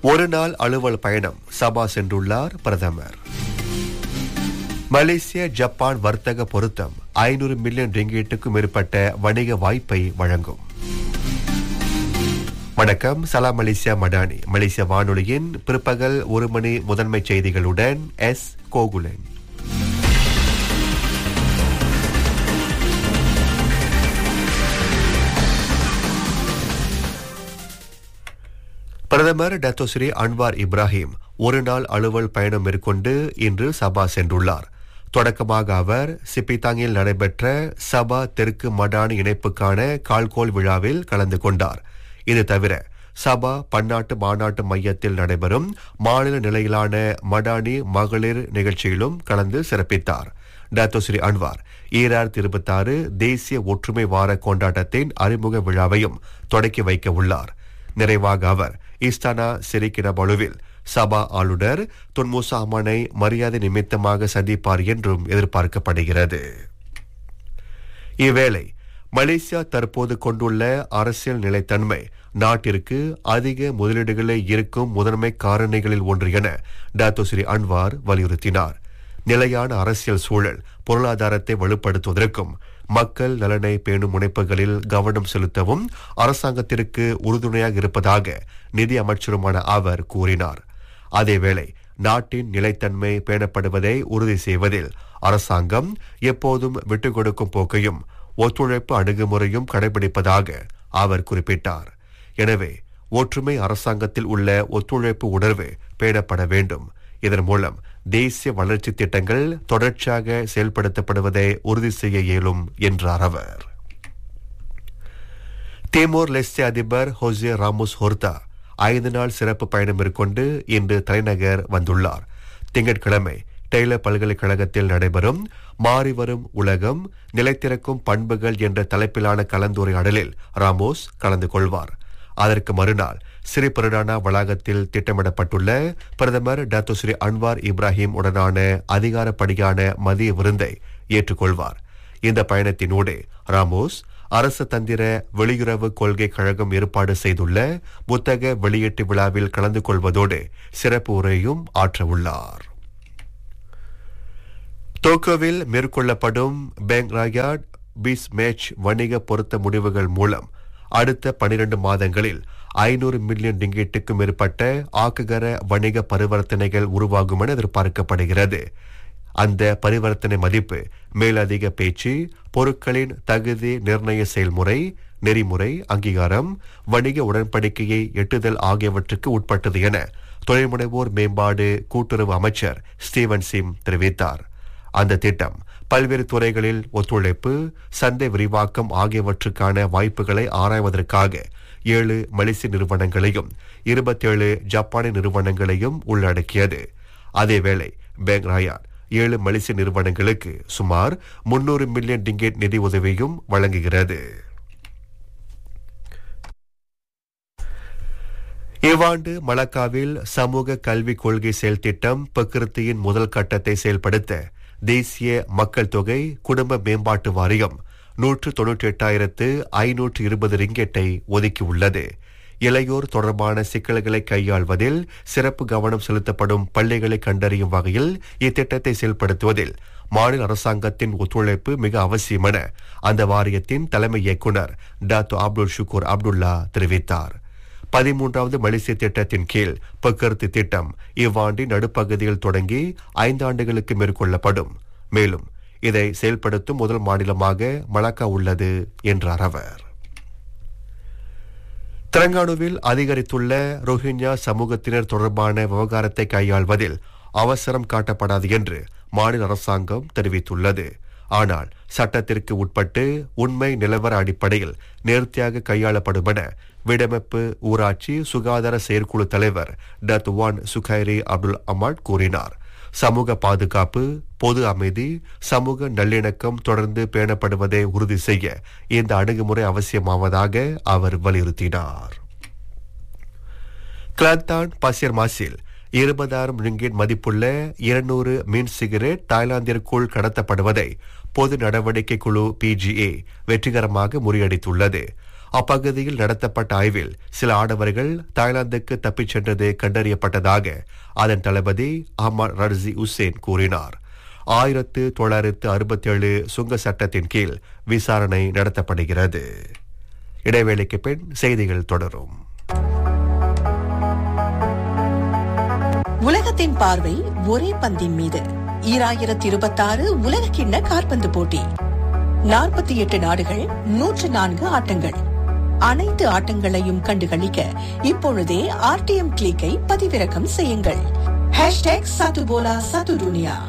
ஒரு நாள் அலுவல் பயணம் சபா சென்றுள்ளார் பிரதமர் மலேசிய ஜப்பான் வர்த்தக பொருத்தம் ஐநூறு மில்லியன் ரிங்கேட்டுக்கும் மேற்பட்ட வணிக வாய்ப்பை வழங்கும் வணக்கம் சலாம் மலேசியா மடானி மலேசிய வானொலியின் பிற்பகல் ஒரு மணி முதன்மை செய்திகளுடன் எஸ் கோகுலன் பிரதமர் டத்தோஸ்ரீ அன்வார் இப்ராஹிம் ஒரு நாள் அலுவல் பயணம் மேற்கொண்டு இன்று சபா சென்றுள்ளார் தொடக்கமாக அவர் சிப்பித்தாங்கில் நடைபெற்ற சபா தெற்கு மடானி இணைப்புக்கான கால்கோல் விழாவில் கலந்து கொண்டார் இது தவிர சபா பன்னாட்டு மாநாட்டு மையத்தில் நடைபெறும் மாநில நிலையிலான மடானி மகளிர் நிகழ்ச்சியிலும் கலந்து சிறப்பித்தார் டாத்தோஸ்ரீ அன்வார் ஈராயிரத்தி இருபத்தி ஆறு தேசிய ஒற்றுமை வார கொண்டாட்டத்தின் அறிமுக விழாவையும் தொடக்கி வைக்க உள்ளார் நிறைவாக அவர் இஸ்தானா சிரிக்கினபலுவில் சபா ஆளுநர் துன்முசா அமனை மரியாதை நிமித்தமாக சந்திப்பார் என்றும் எதிர்பார்க்கப்படுகிறது இவ்வேளை மலேசியா தற்போது கொண்டுள்ள அரசியல் நிலைத்தன்மை நாட்டிற்கு அதிக முதலீடுகளை இருக்கும் முதன்மை காரணிகளில் ஒன்று என டாத்தோஸ்ரீ அன்வார் வலியுறுத்தினார் நிலையான அரசியல் சூழல் பொருளாதாரத்தை வலுப்படுத்துவதற்கும் மக்கள் நலனை பேணும் முனைப்புகளில் கவனம் செலுத்தவும் அரசாங்கத்திற்கு உறுதுணையாக இருப்பதாக நிதி அமைச்சருமான அவர் கூறினார் அதேவேளை நாட்டின் நிலைத்தன்மை பேணப்படுவதை உறுதி செய்வதில் அரசாங்கம் எப்போதும் விட்டுக் கொடுக்கும் போக்கையும் ஒத்துழைப்பு அணுகுமுறையும் கடைபிடிப்பதாக அவர் குறிப்பிட்டார் எனவே ஒற்றுமை அரசாங்கத்தில் உள்ள ஒத்துழைப்பு உணர்வு பேணப்பட வேண்டும் இதன் மூலம் தேசிய வளர்ச்சி திட்டங்கள் தொடர்ச்சியாக செயல்படுத்தப்படுவதை உறுதி செய்ய இயலும் என்றார் அவர் தேமோர் லெஸ்டே அதிபர் ஹோசே ராமோஸ் ஹோர்தா ஐந்து நாள் சிறப்பு பயணம் மேற்கொண்டு இன்று தலைநகர் வந்துள்ளார் திங்கட்கிழமை டெய்லர் பல்கலைக்கழகத்தில் நடைபெறும் மாறிவரும் உலகம் நிலைத்திருக்கும் பண்புகள் என்ற தலைப்பிலான கலந்துரையாடலில் ராமோஸ் கலந்து கொள்வார் அதற்கு மறுநாள் சிறிபருடானா வளாகத்தில் திட்டமிடப்பட்டுள்ள பிரதமர் டாத்தோஸ்ரீ அன்வார் இப்ராஹிம் உடனான அதிகாரப்படியான மதிய விருந்தை ஏற்றுக்கொள்வார் இந்த பயணத்தினூடே ராமோஸ் அரசு தந்திர வெளியுறவு கொள்கை கழகம் ஏற்பாடு செய்துள்ள புத்தக வெளியீட்டு விழாவில் கலந்து கொள்வதோடு சிறப்பு உரையும் ஆற்ற உள்ளார் டோக்கியோவில் மேற்கொள்ளப்படும் பேங்க் ராயாட் பீஸ் மேட்ச் வணிக பொருத்த முடிவுகள் மூலம் அடுத்த பனிரெண்டு மாதங்களில் ஐநூறு மில்லியன் ரிங்கெட்டுக்கும் மேற்பட்ட ஆக்குகர வணிக பரிவர்த்தனைகள் உருவாகும் என எதிர்பார்க்கப்படுகிறது அந்த பரிவர்த்தனை மதிப்பு மேலதிக பேச்சு பொருட்களின் தகுதி நிர்ணய செயல்முறை நெறிமுறை அங்கீகாரம் வணிக உடன்படிக்கையை எட்டுதல் ஆகியவற்றுக்கு உட்பட்டது என தொழில்முனைவோர் மேம்பாடு கூட்டுறவு அமைச்சர் ஸ்டீவன் சிம் தெரிவித்தார் அந்த திட்டம் பல்வேறு துறைகளில் ஒத்துழைப்பு சந்தை விரிவாக்கம் ஆகியவற்றுக்கான வாய்ப்புகளை ஆராய்வதற்காக ஏழு மலேசிய நிறுவனங்களையும் இருபத்தேழு ஜப்பானிய நிறுவனங்களையும் உள்ளடக்கியது அதேவேளை பேங்க் ராயான் ஏழு மலேசிய நிறுவனங்களுக்கு சுமார் முன்னூறு மில்லியன் டிங்கெட் நிதி உதவியும் வழங்குகிறது இவ்வாண்டு மலக்காவில் சமூக கல்விக் கொள்கை செயல் திட்டம் பிரகிருத்தியின் முதல் கட்டத்தை செயல்படுத்த தேசிய மக்கள் தொகை குடும்ப மேம்பாட்டு வாரியம் நூற்று தொன்னூற்றி எட்டாயிரத்து ஐநூற்று இருபது ரிங்கெட்டை ஒதுக்கியுள்ளது இளையோர் தொடர்பான சிக்கல்களை கையாள்வதில் சிறப்பு கவனம் செலுத்தப்படும் பள்ளிகளை கண்டறியும் வகையில் இத்திட்டத்தை செயல்படுத்துவதில் மாநில அரசாங்கத்தின் ஒத்துழைப்பு மிக அவசியம் என அந்த வாரியத்தின் தலைமை இயக்குநர் டாக்டர் அப்துல் ஷுக்கூர் அப்துல்லா தெரிவித்தார் பதிமூன்றாவது மலேசிய திட்டத்தின் கீழ் போக்குவரத்து திட்டம் இவ்வாண்டின் நடுப்பகுதியில் தொடங்கி ஐந்து ஆண்டுகளுக்கு மேற்கொள்ளப்படும் மேலும் இதை செயல்படுத்தும் முதல் மாநிலமாக மலாக்கா உள்ளது என்றார் அவர் தெலங்கானுவில் அதிகரித்துள்ள ரோஹிங்யா சமூகத்தினர் தொடர்பான விவகாரத்தை கையாள்வதில் அவசரம் காட்டப்படாது என்று மாநில அரசாங்கம் தெரிவித்துள்ளது ஆனால் சட்டத்திற்கு உட்பட்டு உண்மை நிலவர அடிப்படையில் நேர்த்தியாக கையாளப்படும் என விடமைப்பு ஊராட்சி சுகாதார செயற்குழு தலைவர் டத் வான் சுகைரி அப்துல் அமாட் கூறினார் சமூக பாதுகாப்பு பொது அமைதி சமூக நல்லிணக்கம் தொடர்ந்து பேணப்படுவதை உறுதி செய்ய இந்த அணுகுமுறை அவசியமாவதாக அவர் வலியுறுத்தினார் கிளாந்தான் பசியர் மாசில் இருபதாயிரம் ரிங்கிட் மதிப்புள்ள இருநூறு மீன் சிகரெட் தாய்லாந்திற்குள் கடத்தப்படுவதை பொது நடவடிக்கை குழு பிஜிஏ வெற்றிகரமாக முறியடித்துள்ளது அப்பகுதியில் நடத்தப்பட்ட ஆய்வில் சில ஆடவர்கள் தாய்லாந்துக்கு தப்பிச் சென்றது கண்டறியப்பட்டதாக அதன் தளபதி அஹ்மத் ரர்சி உசேன் கூறினார் ஆயிரத்து தொள்ளாயிரத்து அறுபத்தேழு சுங்க சட்டத்தின் கீழ் விசாரணை நடத்தப்படுகிறது இடைவேளைக்கு பின் செய்திகள் தொடரும் உலகத்தின் பார்வை ஒரே பந்தின் மீது ஈராயிரத்தி இருபத்தாறு உலக கிண்ண காற்பந்து போட்டி நாற்பத்தி எட்டு நாடுகள் நூற்று நான்கு ஆட்டங்கள் அனைத்து ஆட்டங்களையும் கண்டுகளிக்க இப்பொழுதே ஆர்டிஎம் கிளிக்கை பதிவிறக்கம் செய்யுங்கள் ஹேஷ்டேக் சத்துபோலா சத்து துனியா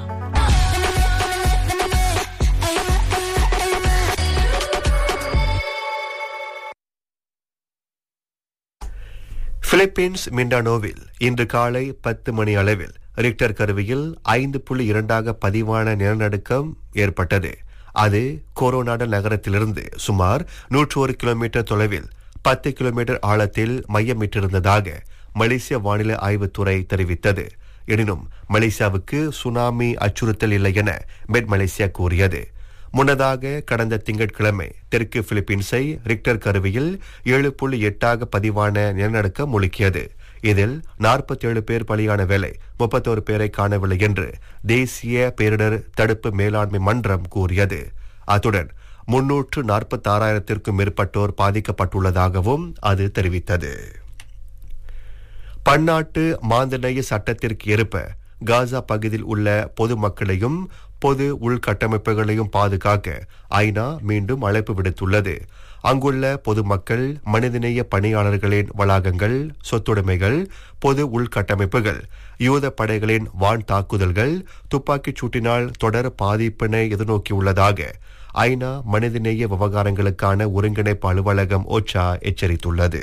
பிலிப்பீன்ஸ் மிண்டானோவில் இன்று காலை பத்து மணி அளவில் ரிக்டர் கருவியில் ஐந்து புள்ளி இரண்டாக பதிவான நிலநடுக்கம் ஏற்பட்டது அது கொரோனாட நகரத்திலிருந்து சுமார் நூற்று ஒரு கிலோமீட்டர் தொலைவில் பத்து கிலோமீட்டர் ஆழத்தில் மையமிட்டிருந்ததாக மலேசிய வானிலை ஆய்வுத்துறை தெரிவித்தது எனினும் மலேசியாவுக்கு சுனாமி அச்சுறுத்தல் இல்லை என மெட் மலேசியா கூறியது முன்னதாக கடந்த திங்கட்கிழமை தெற்கு பிலிப்பீன்ஸை ரிக்டர் கருவியில் ஏழு புள்ளி எட்டாக பதிவான நிலநடுக்கம் முழுக்கியது இதில் நாற்பத்தி ஏழு பேர் பலியான வேலை முப்பத்தோரு பேரை காணவில்லை என்று தேசிய பேரிடர் தடுப்பு மேலாண்மை மன்றம் கூறியது அத்துடன் முன்னூற்று நாற்பத்தி ஆறாயிரத்திற்கும் மேற்பட்டோர் பாதிக்கப்பட்டுள்ளதாகவும் அது தெரிவித்தது பன்னாட்டு மாந்தநேய சட்டத்திற்கு ஏற்ப காசா பகுதியில் உள்ள பொதுமக்களையும் பொது உள்கட்டமைப்புகளையும் பாதுகாக்க ஐநா மீண்டும் அழைப்பு விடுத்துள்ளது அங்குள்ள பொதுமக்கள் மனிதநேய பணியாளர்களின் வளாகங்கள் சொத்துடைமைகள் பொது உள்கட்டமைப்புகள் யூத படைகளின் வான் தாக்குதல்கள் துப்பாக்கிச் சூட்டினால் தொடர் பாதிப்பினை எதிர்நோக்கியுள்ளதாக ஐநா மனிதநேய விவகாரங்களுக்கான ஒருங்கிணைப்பு அலுவலகம் ஓச்சா எச்சரித்துள்ளது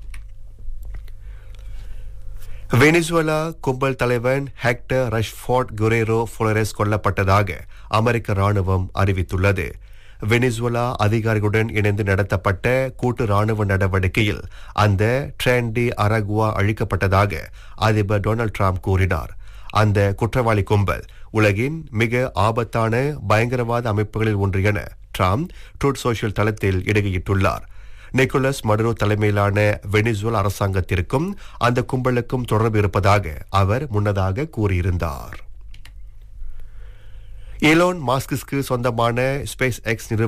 வெனிசுவலா கும்பல் தலைவன் ஹெக்டர் ரஷ்ஃபோர்ட் குரேரோ புளரெஸ் கொல்லப்பட்டதாக அமெரிக்க ராணுவம் அறிவித்துள்ளது வெனிசுவலா அதிகாரிகளுடன் இணைந்து நடத்தப்பட்ட கூட்டு ராணுவ நடவடிக்கையில் அந்த ட்ரெண்டி அரகுவா அழிக்கப்பட்டதாக அதிபர் டொனால்ட் ட்ரம்ப் கூறினார் அந்த குற்றவாளி கும்பல் உலகின் மிக ஆபத்தான பயங்கரவாத அமைப்புகளில் ஒன்று என ட்ரம்ப் ட்ரூட் சோஷியல் தளத்தில் இடுகையிட்டுள்ளார் நிக்கோலஸ் மடுரோ தலைமையிலான வெனிசுவல் அரசாங்கத்திற்கும் அந்த கும்பலுக்கும் தொடர்பு இருப்பதாக அவர் முன்னதாக கூறியிருந்தார் எலோன் மாஸ்கிற்கு சொந்தமான ஸ்பேஸ் எக்ஸ்